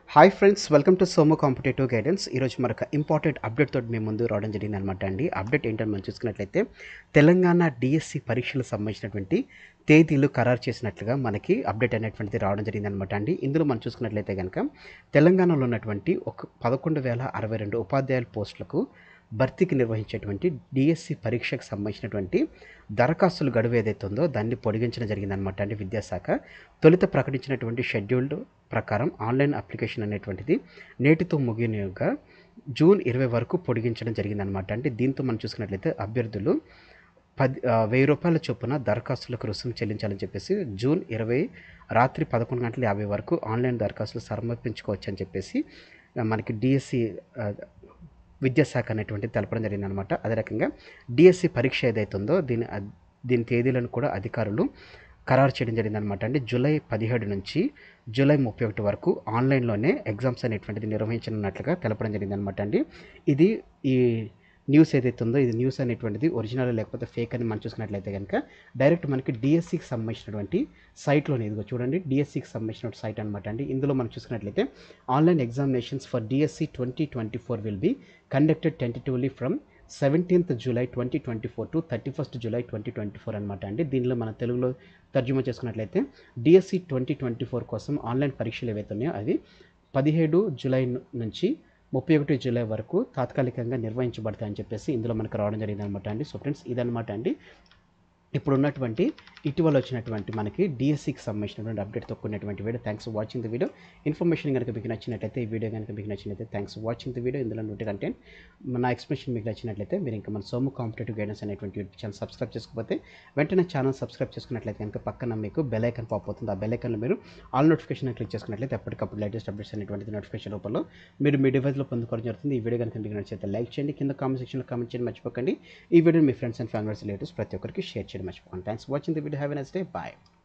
hi friends welcome to Somu competitive guidance ఈరోజు మరొక important update తోటి మేము ముందు రావడం జరిగింది అనమాట అండి అప్డేట్ ఏంటని మనం చూసుకున్నట్లయితే తెలంగాణ డిఎస్సి పరీక్షలకు సంబంధించినటువంటి తేదీలు ఖరారు చేసినట్లుగా మనకి అప్డేట్ అనేటువంటిది రావడం జరిగింది అనమాట అండి ఇందులో మనం చూసుకున్నట్లయితే కనుక తెలంగాణలో ఉన్నటువంటి ఒక పదకొండు వేల అరవై రెండు ఉపాధ్యాయుల పోస్టులకు భర్తీకి నిర్వహించేటువంటి డిఎస్సి పరీక్షకు సంబంధించినటువంటి దరఖాస్తుల గడువు ఏదైతే ఉందో దాన్ని పొడిగించడం జరిగిందనమాట అండి విద్యాశాఖ తొలుత ప్రకటించినటువంటి షెడ్యూల్డ్ ప్రకారం ఆన్లైన్ అప్లికేషన్ అనేటువంటిది నేటితో ముగియనుగా జూన్ ఇరవై వరకు పొడిగించడం జరిగిందనమాట అంటే దీంతో మనం చూసుకున్నట్లయితే అభ్యర్థులు పది ఆ, వెయ్యి రూపాయల చొప్పున దరఖాస్తులకు రుసుము చెల్లించాలని చెప్పేసి జూన్ ఇరవై రాత్రి పదకొండు గంటల యాభై వరకు ఆన్లైన్ దరఖాస్తులు సమర్పించుకోవచ్చు అని చెప్పేసి ఆ, మనకి డిఎస్సి విద్యాశాఖ అనేటువంటిది తెలపడం జరిగిందనమాట అదే రకంగా డిఎస్సి పరీక్ష ఏదైతే ఉందో దీని అద్- దీని తేదీలను కూడా అధికారులు ఖరారు చేయడం జరిగిందనమాట అంటే జూలై పదిహేడు నుంచి జూలై ముప్పై ఒకటి వరకు ఆన్లైన్లోనే ఎగ్జామ్స్ అనేటువంటిది నిర్వహించనున్నట్లుగా తెలపడం జరిగిందనమాట అండి ఇది ఈ న్యూస్ ఏదైతే ఉందో ఇది న్యూస్ అనేటువంటిది ఒరిజినల్ లేకపోతే ఫేక్ అని మనం చూసుకున్నట్లయితే కనుక డైరెక్ట్ మనకి డిఎస్సికి సంబంధించినటువంటి సైట్లోనే ఇదిగో చూడండి డిఎస్సికి సంబంధించిన సైట్ అనమాట అండి ఇందులో మనం చూసుకున్నట్లయితే online examinations for DSC twenty twenty four will be conducted tentatively from seventeenth July twenty twenty four to thirty first July twenty twenty four అనమాట అండి దీనిలో మన తెలుగులో తర్జుమా చేసుకున్నట్లయితే డిఎస్సి ట్వంటీ ట్వంటీ ఫోర్ కోసం ఆన్లైన్ పరీక్షలు ఏవైతే ఉన్నాయో అవి పదిహేడు జూలై ను- నుంచి ముప్పై ఒకటి జూలై వరకు తాత్కాలికంగా నిర్వహించబడతాయని చెప్పేసి ఇందులో మనకు రావడం జరిగింది అనమాట అండి సో ఫ్రెండ్స్ ఇదనమాట అండి ఇప్పుడు ఉన్నటువంటి ఇటీవల వచ్చినటువంటి మనకి డిఎస్సికి సంబంధించినటువంటి అప్డేట్తో కూడినటువంటి video thanks for watching the video information కనుక మీకు నచ్చినట్లయితే ఈ వీడియో కనుక మీకు నచ్చినట్లయితే thanks for watching the video ఇందులో నోటి కంటెంట్ నా ఎక్స్ప్లెనేషన్ మీకు నచ్చినట్లయితే మీరు ఇంకా మన సోము కాంపిటేటివ్ గైడెన్స్ అనేటువంటి యూట్యూబ్ ఛానల్ సబ్స్క్రైబ్ చేసుకోకపోతే వెంటనే ఛానల్ సబ్స్క్రైబ్ చేసుకున్నట్లయితే కనుక పక్కన మీకు బెల్ ఐకన్ పాప్ అవుతుంది ఆ బెల్ ఐకన్లో మీరు ఆల్ నోటిఫికేషన్ క్లిక్ చేసుకున్నట్లయితే ఎప్పటికప్పుడు లేటెస్ట్ అప్డేట్స్ అనేటువంటి నోటిఫికేషన్ రూపంలో మీరు మీ డివైస్లో పొందుకోవడం జరుగుతుంది ఈ వీడియో కనుక మీకు నచ్చితే లైక్ చేయండి కింద కామెంట్ సెక్షన్లో కామెంట్ చేయడం మర్చిపోకండి ఈ వీడియో మీ ఫ్రెండ్స్ అండ్ ఫ్యామిలీస్ రిలేటివ్స్ ప్రతి ఒక్కరికి షేర్ చేయడం మర్చిపోకండి thanks watching the video have a nice day bye